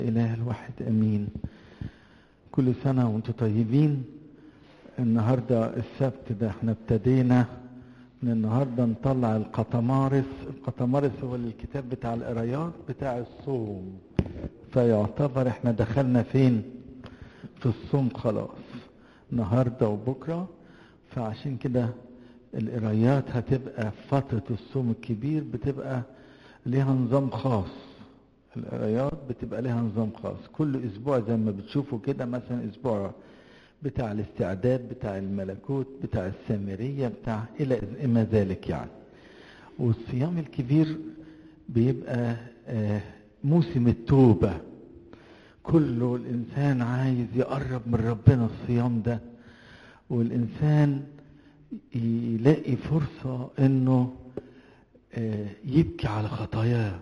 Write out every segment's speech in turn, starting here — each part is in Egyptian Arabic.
إله الواحد أمين كل سنة وانتم طيبين النهاردة السبت ده احنا ابتدينا من النهاردة نطلع القطمارس القطمارس هو الكتاب بتاع القرايات بتاع الصوم فيعتبر احنا دخلنا فين في الصوم خلاص النهاردة وبكرة فعشان كده القرايات هتبقى في فترة الصوم الكبير بتبقى ليها نظام خاص القرايات بتبقى لها نظام خاص كل اسبوع زي ما بتشوفوا كده مثلا اسبوع بتاع الاستعداد بتاع الملكوت بتاع السامرية بتاع الى ما ذلك يعني والصيام الكبير بيبقى آه موسم التوبة كله الانسان عايز يقرب من ربنا الصيام ده والانسان يلاقي فرصة انه آه يبكي على خطاياه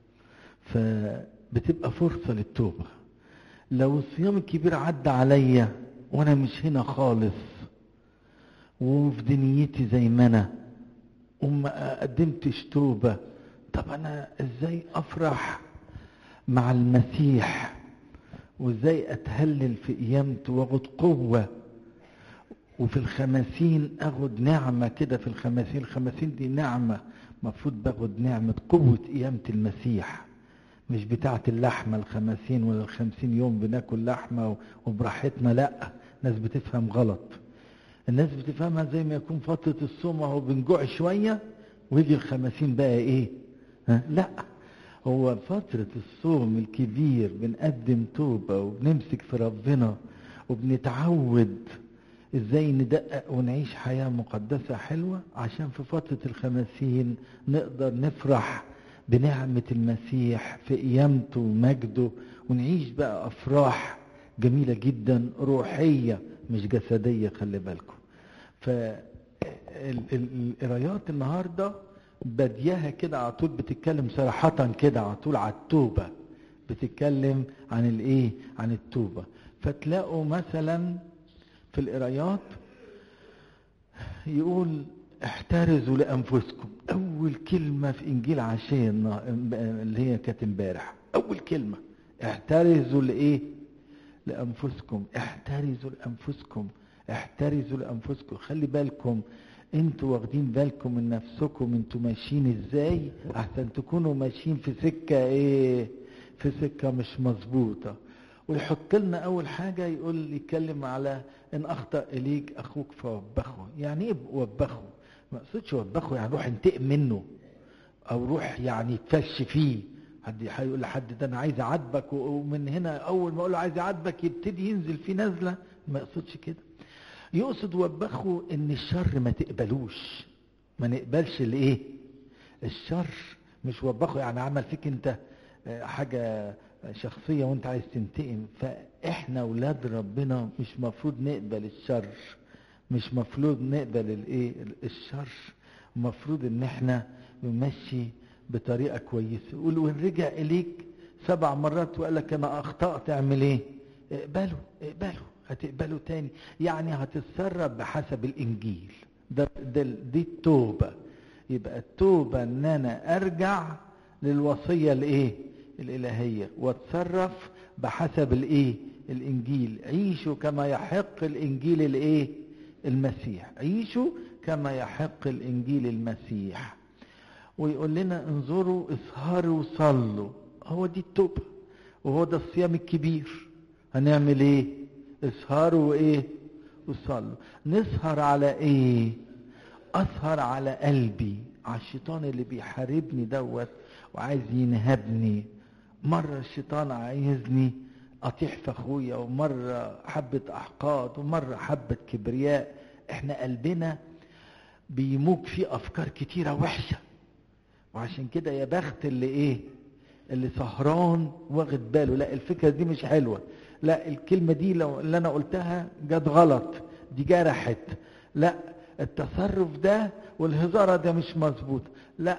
فبتبقى فرصة للتوبة لو الصيام الكبير عدى عليا وانا مش هنا خالص وفي دنيتي زي ما انا وما قدمتش توبة طب انا ازاي افرح مع المسيح وازاي اتهلل في قيامته واخد قوة وفي الخمسين اخد نعمة كده في الخمسين الخمسين دي نعمة مفروض باخد نعمة قوة قيامة المسيح مش بتاعة اللحمة الخمسين ولا الخمسين يوم بناكل لحمة وبراحتنا لا ناس بتفهم غلط الناس بتفهمها زي ما يكون فترة الصوم اهو بنجوع شوية ويجي الخمسين بقى ايه ها؟ لا هو فترة الصوم الكبير بنقدم توبة وبنمسك في ربنا وبنتعود ازاي ندقق ونعيش حياة مقدسة حلوة عشان في فترة الخمسين نقدر نفرح بنعمة المسيح في قيامته ومجده ونعيش بقى أفراح جميلة جدا روحية مش جسدية خلي بالكم فالقرايات النهاردة بديها كده على طول بتتكلم صراحة كده على طول على التوبة بتتكلم عن الايه عن التوبة فتلاقوا مثلا في القرايات يقول احترزوا لانفسكم اول كلمه في انجيل عشيه اللي هي كانت امبارح اول كلمه احترزوا لايه لانفسكم احترزوا لانفسكم احترزوا لانفسكم خلي بالكم انتوا واخدين بالكم من نفسكم انتوا ماشيين ازاي احسن تكونوا ماشيين في سكه ايه في سكه مش مظبوطه ويحط لنا اول حاجه يقول يتكلم على ان اخطا اليك اخوك فوبخه يعني ايه وبخه ما اقصدش وبخه يعني روح انتقم منه او روح يعني تفش فيه حد هيقول لحد ده انا عايز اعاتبك ومن هنا اول ما اقول له عايز اعاتبك يبتدي ينزل في نزله ما يقصدش كده يقصد وبخه ان الشر ما تقبلوش ما نقبلش الايه الشر مش وبخه يعني عمل فيك انت حاجه شخصية وانت عايز تنتقم فاحنا اولاد ربنا مش مفروض نقبل الشر مش مفروض نقبل الايه الشر مفروض ان احنا نمشي بطريقة كويسة يقول وان رجع اليك سبع مرات وقال لك انا اخطأت اعمل ايه اقبله اقبله هتقبله تاني يعني هتتصرف بحسب الانجيل ده, ده دي التوبة يبقى التوبة ان انا ارجع للوصية الايه الإلهية واتصرف بحسب الإيه الإنجيل عيشوا كما يحق الإنجيل الإيه المسيح عيشوا كما يحق الإنجيل المسيح ويقول لنا انظروا اسهروا وصلوا هو دي التوبة وهو ده الصيام الكبير هنعمل ايه اسهروا وايه وصلوا نسهر على ايه اسهر على قلبي على الشيطان اللي بيحاربني دوت وعايز ينهبني مرة الشيطان عايزني أطيح في أخويا ومرة حبة أحقاد ومرة حبة كبرياء إحنا قلبنا بيموج فيه أفكار كتيرة وحشة وعشان كده يا بخت اللي إيه اللي سهران واخد باله لا الفكرة دي مش حلوة لا الكلمة دي لو اللي أنا قلتها جت غلط دي جرحت لا التصرف ده والهزارة ده مش مظبوط لا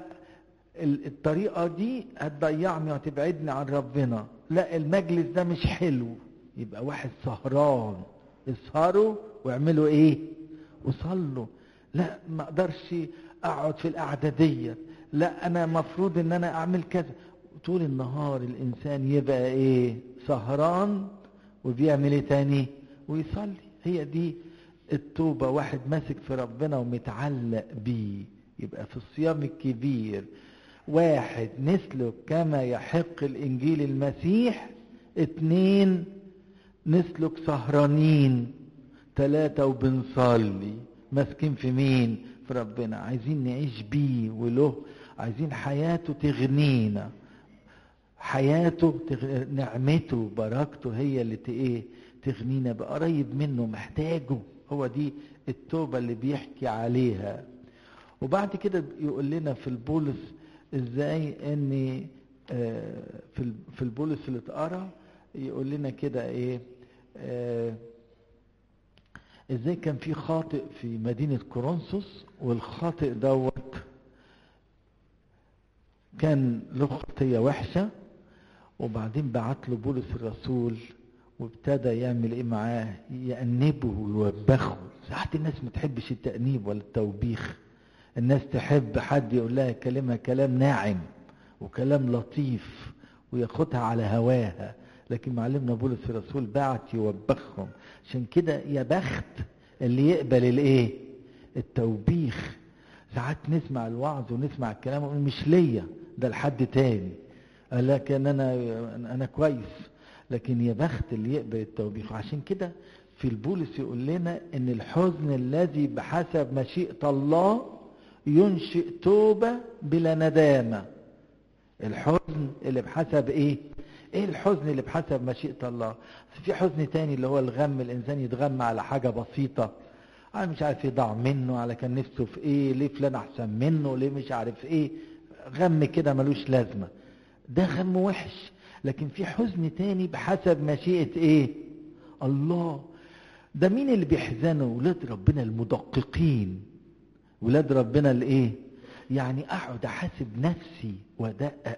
الطريقة دي هتضيعني وهتبعدني عن ربنا لا المجلس ده مش حلو يبقى واحد سهران اسهروا واعملوا ايه وصلوا لا ما اقدرش اقعد في القعدة ديت لا انا مفروض ان انا اعمل كذا طول النهار الانسان يبقى ايه وسهران وبيعمل ايه تاني ويصلي هي دي التوبة واحد ماسك في ربنا ومتعلق بيه يبقى في الصيام الكبير واحد نسلك كما يحق الانجيل المسيح اتنين نسلك سهرانين تلاتة وبنصلي ماسكين في مين في ربنا عايزين نعيش بيه وله عايزين حياته تغنينا حياته تغ... نعمته بركته هي اللي ت... ايه تغنينا بقريب منه محتاجه هو دي التوبة اللي بيحكي عليها وبعد كده يقول لنا في البولس ازاي ان في في البولس اللي اتقرا يقول لنا كده ايه آه ازاي كان في خاطئ في مدينة كورنثوس والخاطئ دوت كان له خطية وحشة وبعدين بعت له بولس الرسول وابتدى يعمل ايه معاه يأنبه ويوبخه ساعات الناس ما تحبش التأنيب ولا التوبيخ الناس تحب حد يقول لها كلمة كلام ناعم وكلام لطيف وياخدها على هواها لكن معلمنا بولس الرسول بعت يوبخهم عشان كده يا بخت اللي يقبل الايه التوبيخ ساعات نسمع الوعظ ونسمع الكلام ونقول مش ليا ده لحد تاني لكن انا انا كويس لكن يا بخت اللي يقبل التوبيخ عشان كده في البولس يقول لنا ان الحزن الذي بحسب مشيئة الله ينشئ توبة بلا ندامة الحزن اللي بحسب ايه ايه الحزن اللي بحسب مشيئة الله في حزن تاني اللي هو الغم الانسان يتغم على حاجة بسيطة على مش عارف يضع منه على كان نفسه في ايه ليه فلان احسن منه ليه مش عارف ايه غم كده ملوش لازمة ده غم وحش لكن في حزن تاني بحسب مشيئة ايه الله ده مين اللي بيحزنوا ولاد ربنا المدققين ولاد ربنا الايه يعني اقعد احاسب نفسي وادقق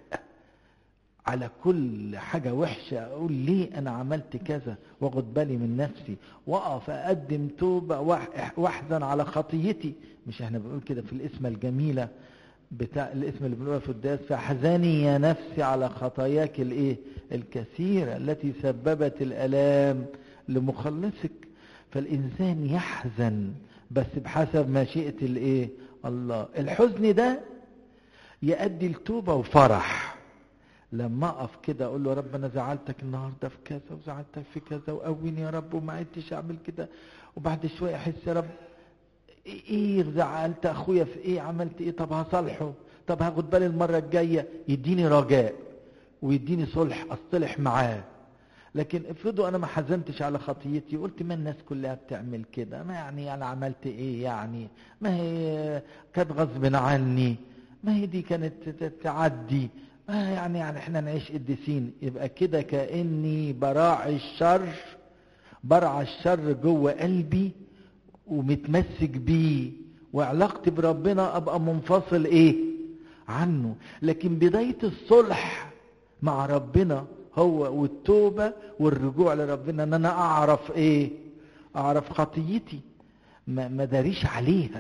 على كل حاجة وحشة اقول ليه انا عملت كذا واخد بالي من نفسي واقف اقدم توبة واحزن على خطيتي مش احنا بنقول كده في الاسم الجميلة بتاع الاسم اللي بنقولها في الداس فاحزني يا نفسي على خطاياك الايه الكثيرة التي سببت الالام لمخلصك فالانسان يحزن بس بحسب مشيئة الايه الله الحزن ده يؤدي لتوبة وفرح لما اقف كده اقول له يا رب انا زعلتك النهارده في كذا وزعلتك في كذا وقويني يا رب وما عدتش اعمل كده وبعد شويه احس يا رب ايه زعلت اخويا في ايه عملت ايه طب هصالحه طب هاخد بالي المره الجايه يديني رجاء ويديني صلح اصطلح معاه لكن افرضوا انا ما حزنتش على خطيتي قلت ما الناس كلها بتعمل كده ما يعني انا عملت ايه يعني ما هي كانت غصب عني ما هي دي كانت تعدي ما يعني يعني احنا نعيش قديسين يبقى كده كاني براعي الشر برعى الشر جوه قلبي ومتمسك بيه وعلاقتي بربنا ابقى منفصل ايه عنه لكن بداية الصلح مع ربنا هو والتوبة والرجوع لربنا ان انا اعرف ايه اعرف خطيتي ما, ما داريش عليها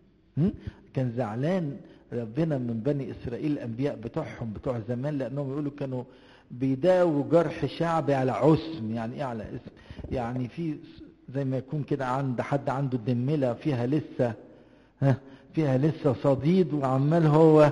كان زعلان ربنا من بني اسرائيل الانبياء بتوعهم بتوع زمان لانهم يقولوا كانوا بيداووا جرح شعبي على عسم يعني ايه على اسم يعني في زي ما يكون كده عند حد عنده دملة فيها لسه ها فيها لسه صديد وعمال هو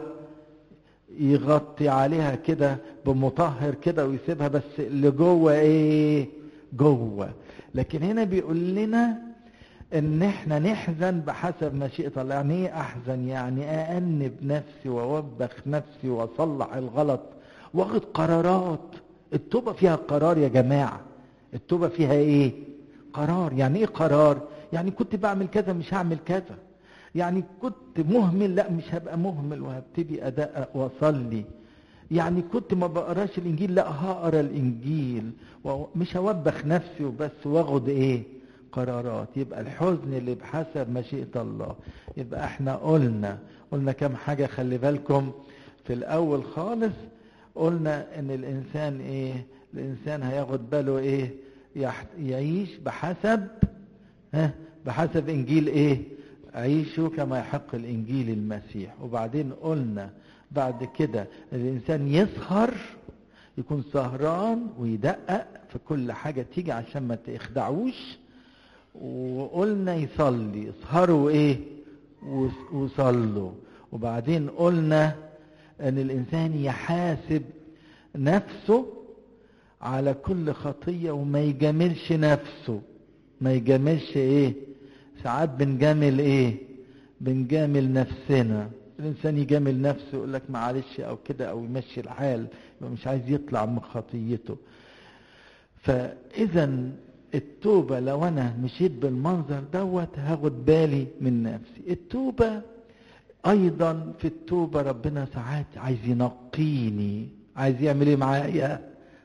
يغطي عليها كده بمطهر كده ويسيبها بس اللي جوه ايه جوه لكن هنا بيقول لنا ان احنا نحزن بحسب مشيئة الله يعني ايه احزن يعني اانب نفسي واوبخ نفسي واصلح الغلط واخد قرارات التوبة فيها قرار يا جماعة التوبة فيها ايه قرار يعني ايه قرار يعني كنت بعمل كذا مش هعمل كذا يعني كنت مهمل لا مش هبقى مهمل وهبتدي ادقق واصلي يعني كنت ما بقراش الانجيل لا هقرا الانجيل ومش هوبخ نفسي وبس واخد ايه قرارات يبقى الحزن اللي بحسب مشيئة الله يبقى احنا قلنا قلنا كم حاجة خلي بالكم في الاول خالص قلنا ان الانسان ايه الانسان هياخد باله ايه يعيش بحسب ها بحسب انجيل ايه عيشوا كما يحق الانجيل المسيح وبعدين قلنا بعد كده الانسان يسهر يكون سهران ويدقق في كل حاجة تيجي عشان ما تخدعوش وقلنا يصلي اسهروا ايه وصلوا وبعدين قلنا ان الانسان يحاسب نفسه على كل خطية وما يجاملش نفسه ما يجاملش ايه ساعات بنجامل ايه بنجامل نفسنا الانسان يجامل نفسه يقول لك معلش او كده او يمشي الحال يبقى مش عايز يطلع من خطيته فاذا التوبة لو انا مشيت بالمنظر دوت هاخد بالي من نفسي التوبة ايضا في التوبة ربنا ساعات عايز ينقيني عايز يعمل ايه معايا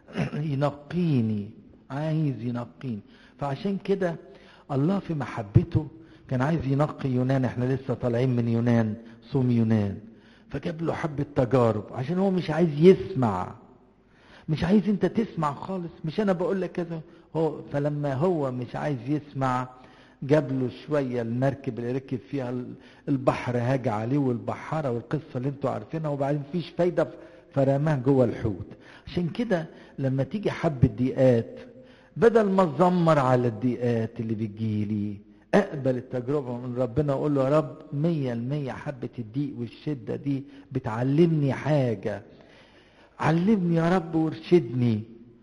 ينقيني عايز ينقيني فعشان كده الله في محبته كان عايز ينقي يونان احنا لسه طالعين من يونان صوم يونان فجاب له حبة تجارب عشان هو مش عايز يسمع مش عايز انت تسمع خالص مش انا بقول لك كذا هو فلما هو مش عايز يسمع جاب له شوية المركب اللي ركب فيها البحر هاج عليه والبحارة والقصة اللي انتوا عارفينها وبعدين مفيش فايدة فرماه جوه الحوت عشان كده لما تيجي حبة ضيقات بدل ما تزمر على الضيقات اللي بتجيلي اقبل التجربة من ربنا واقول له يا رب مية المية حبة الضيق والشدة دي بتعلمني حاجة علمني يا رب وارشدني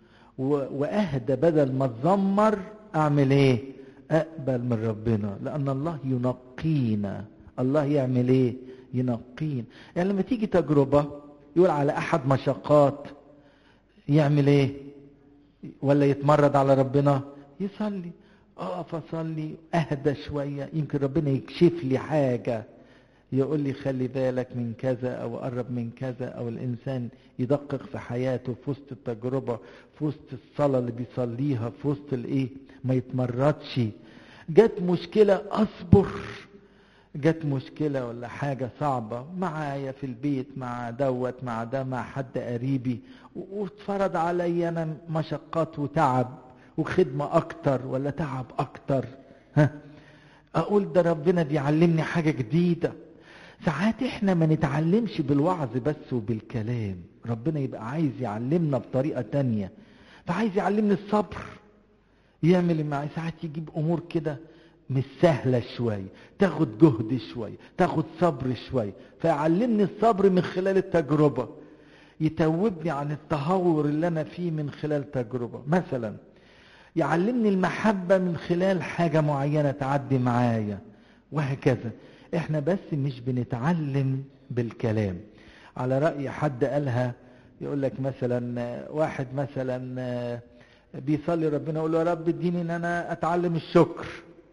واهدى بدل ما تزمر اعمل ايه اقبل من ربنا لان الله ينقينا الله يعمل ايه ينقينا يعني لما تيجي تجربة يقول على احد مشقات يعمل ايه ولا يتمرد على ربنا يصلي اقف اصلي اهدى شوية يمكن ربنا يكشف لي حاجة يقول لي خلي بالك من كذا او قرب من كذا او الانسان يدقق في حياته في وسط التجربة في وسط الصلاة اللي بيصليها في وسط الايه ما يتمردش جت مشكلة اصبر جت مشكلة ولا حاجة صعبة معايا في البيت مع دوت مع ده مع حد قريبي واتفرض عليا انا مشقات وتعب وخدمة اكتر ولا تعب اكتر ها اقول ده ربنا بيعلمني حاجة جديدة ساعات احنا ما نتعلمش بالوعظ بس وبالكلام ربنا يبقى عايز يعلمنا بطريقة تانية فعايز يعلمني الصبر يعمل معي ساعات يجيب امور كده مش سهلة شوية تاخد جهد شوية تاخد صبر شوية فيعلمني الصبر من خلال التجربة يتوبني عن التهور اللي انا فيه من خلال تجربة مثلا يعلمني المحبة من خلال حاجة معينة تعدي معايا وهكذا احنا بس مش بنتعلم بالكلام على رأي حد قالها يقول لك مثلا واحد مثلا بيصلي ربنا يقول له يا رب اديني ان انا اتعلم الشكر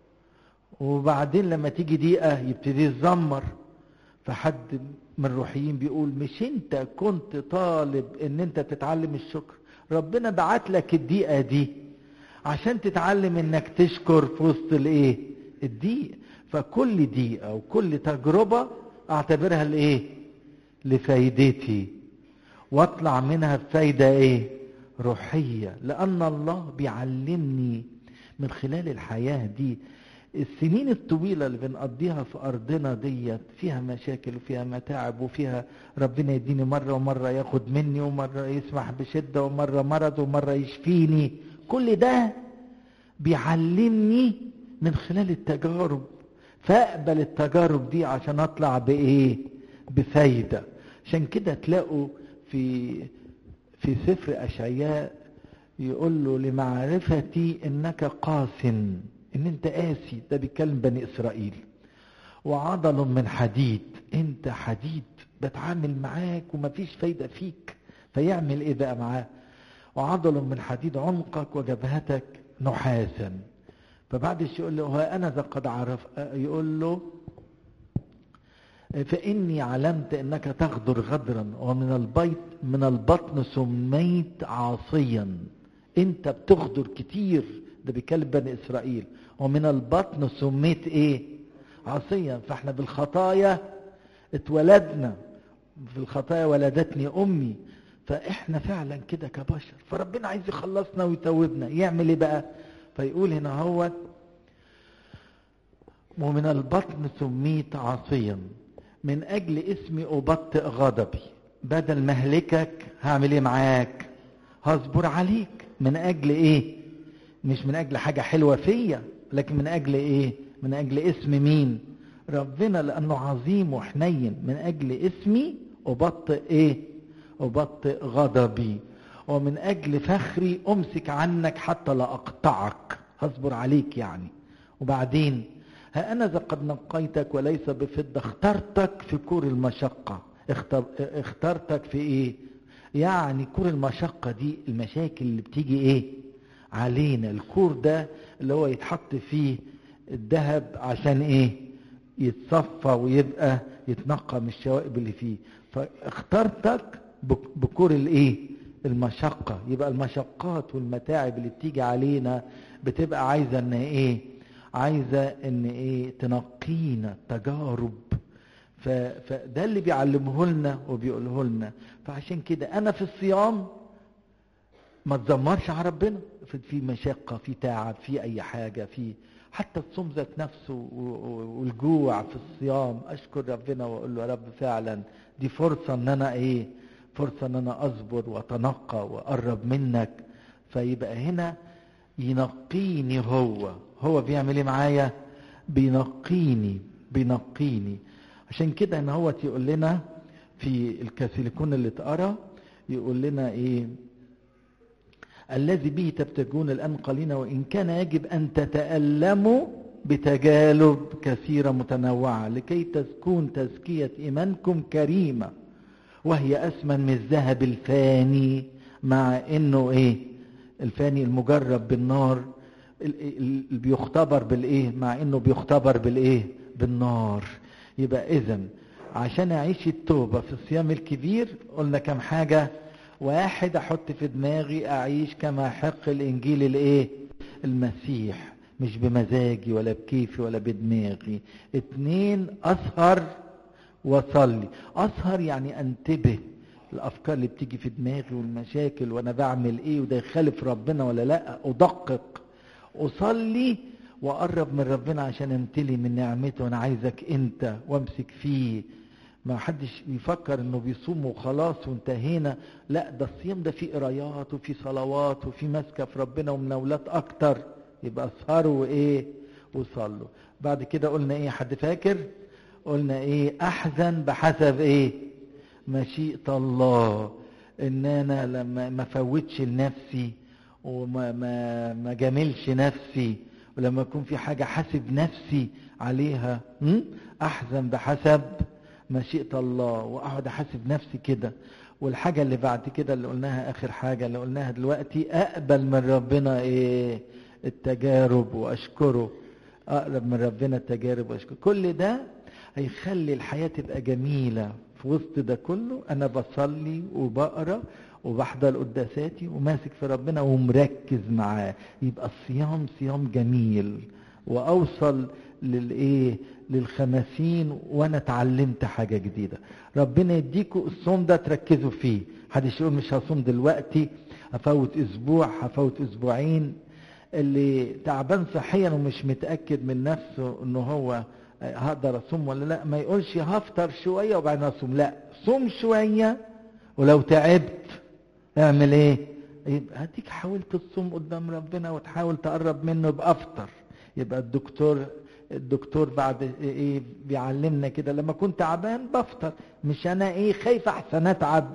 وبعدين لما تيجي دقيقة يبتدي يتذمر فحد من الروحيين بيقول مش انت كنت طالب ان انت تتعلم الشكر ربنا بعت لك الدقيقة دي عشان تتعلم انك تشكر في وسط الايه الضيق فكل دقيقة وكل تجربة اعتبرها لايه لفايدتي واطلع منها بفايدة ايه روحية لان الله بيعلمني من خلال الحياة دي السنين الطويلة اللي بنقضيها في أرضنا ديت فيها مشاكل وفيها متاعب وفيها ربنا يديني مرة ومرة ياخد مني ومرة يسمح بشدة ومرة مرض ومرة يشفيني كل ده بيعلمني من خلال التجارب فاقبل التجارب دي عشان اطلع بايه بفايدة عشان كده تلاقوا في في سفر اشعياء يقول له لمعرفتي انك قاس ان انت قاسي ده بيتكلم بني اسرائيل وعضل من حديد انت حديد بتعامل معاك ومفيش فايدة فيك فيعمل ايه بقى معاه وعضل من حديد عنقك وجبهتك نحاسا فبعد الشيء يقول له ها انا ذا قد عرف يقول له فاني علمت انك تغدر غدرا ومن البيت من البطن سميت عاصيا انت بتغدر كتير ده بيكلم بني اسرائيل ومن البطن سميت ايه عاصيا فاحنا بالخطايا اتولدنا في الخطايا ولدتني امي فاحنا فعلا كده كبشر فربنا عايز يخلصنا ويتوبنا يعمل ايه بقى فيقول هنا هو ومن البطن سميت عاصيا من اجل اسمي ابطئ غضبي بدل مهلكك هعمل ايه معاك هصبر عليك من اجل ايه مش من اجل حاجة حلوة فيا لكن من اجل ايه من اجل اسم مين ربنا لانه عظيم وحنين من اجل اسمي ابطئ ايه ابطئ غضبي ومن اجل فخري امسك عنك حتى لا اقطعك هصبر عليك يعني وبعدين ها انا اذا قد نقيتك وليس بفضه اخترتك في كور المشقه اخترتك في ايه يعني كور المشقه دي المشاكل اللي بتيجي ايه علينا الكور ده اللي هو يتحط فيه الذهب عشان ايه يتصفى ويبقى يتنقى من الشوائب اللي فيه فاخترتك بكور الايه المشقة يبقى المشقات والمتاعب اللي بتيجي علينا بتبقى عايزة ان ايه عايزة ان ايه تنقينا تجارب فده اللي بيعلمه لنا وبيقوله لنا فعشان كده انا في الصيام ما تزمرش على ربنا في مشقة في تعب في اي حاجة في حتى الصوم ذات نفسه والجوع في الصيام اشكر ربنا واقول له يا رب فعلا دي فرصة ان انا ايه فرصة ان انا اصبر واتنقى واقرب منك فيبقى هنا ينقيني هو هو بيعمل ايه معايا بينقيني بينقيني عشان كده ان هو يقول لنا في الكاثوليكون اللي اتقرا يقول لنا ايه الذي به تبتغون الان قليلا وان كان يجب ان تتالموا بتجارب كثيره متنوعه لكي تكون تزكيه ايمانكم كريمه وهي أثمن من الذهب الفاني مع إنه إيه الفاني المجرب بالنار اللي بيختبر بالإيه مع إنه بيختبر بالإيه بالنار يبقى إذا عشان أعيش التوبة في الصيام الكبير قلنا كم حاجة واحد أحط في دماغي أعيش كما حق الإنجيل الإيه المسيح مش بمزاجي ولا بكيفي ولا بدماغي اتنين أسهر واصلي اسهر يعني انتبه الافكار اللي بتيجي في دماغي والمشاكل وانا بعمل ايه وده يخالف ربنا ولا لا ادقق اصلي واقرب من ربنا عشان امتلي من نعمته وانا عايزك انت وامسك فيه ما حدش بيفكر انه بيصوم وخلاص وانتهينا لا ده الصيام ده فيه قرايات وفيه صلوات وفيه ماسكه في ربنا ومناولات اكتر يبقى اسهروا وايه وصلوا بعد كده قلنا ايه حد فاكر قلنا ايه احزن بحسب ايه مشيئة الله ان انا لما ما فوتش لنفسي وما ما ما جاملش نفسي ولما يكون في حاجة حاسب نفسي عليها م? احزن بحسب مشيئة الله واقعد احاسب نفسي كده والحاجة اللي بعد كده اللي قلناها اخر حاجة اللي قلناها دلوقتي اقبل من ربنا ايه التجارب واشكره اقرب من ربنا التجارب واشكره كل ده هيخلي الحياة تبقى جميلة في وسط ده كله أنا بصلي وبقرأ وبحضر قداساتي وماسك في ربنا ومركز معاه يبقى الصيام صيام جميل وأوصل للإيه للخمسين وأنا اتعلمت حاجة جديدة ربنا يديكوا الصوم ده تركزوا فيه محدش يقول مش هصوم دلوقتي هفوت أسبوع هفوت أسبوعين اللي تعبان صحيا ومش متأكد من نفسه إنه هو هقدر اصوم ولا لا ما يقولش هفطر شويه وبعدين اصوم لا صوم شويه ولو تعبت اعمل ايه يبقى هديك حاولت تصوم قدام ربنا وتحاول تقرب منه يبقى افطر يبقى الدكتور الدكتور بعد ايه بيعلمنا كده لما كنت تعبان بفطر مش انا ايه خايف احسن اتعب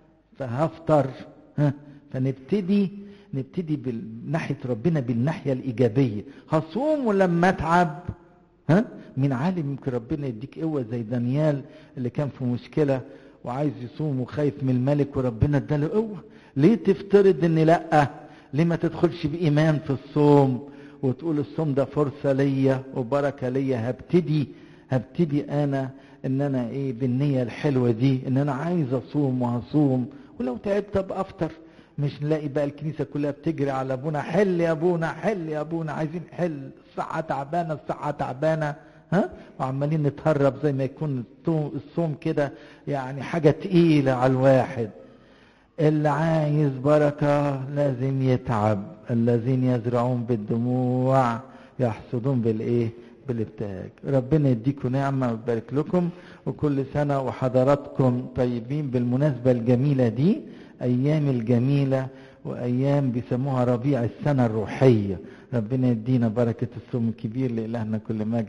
فهفطر ها فنبتدي نبتدي ناحيه ربنا بالناحيه الايجابيه هصوم ولما اتعب ها مين عالم يمكن ربنا يديك قوه زي دانيال اللي كان في مشكله وعايز يصوم وخايف من الملك وربنا اداله قوه ليه تفترض ان لا ليه ما تدخلش بايمان في الصوم وتقول الصوم ده فرصه ليا وبركه ليا هبتدي هبتدي انا ان انا ايه بالنيه الحلوه دي ان انا عايز اصوم وهصوم ولو تعبت ابقى افطر مش نلاقي بقى الكنيسه كلها بتجري على ابونا حل يا ابونا حل يا ابونا عايزين حل الصحه تعبانه الصحه تعبانه ها وعمالين نتهرب زي ما يكون الصوم كده يعني حاجه تقيله على الواحد اللي عايز بركه لازم يتعب الذين يزرعون بالدموع يحصدون بالايه بالابتهاج ربنا يديكم نعمه ويبارك لكم وكل سنه وحضراتكم طيبين بالمناسبه الجميله دي ايام الجميله وأيام بيسموها ربيع السنة الروحية ربنا يدينا بركة الصوم الكبير لإلهنا كل مجد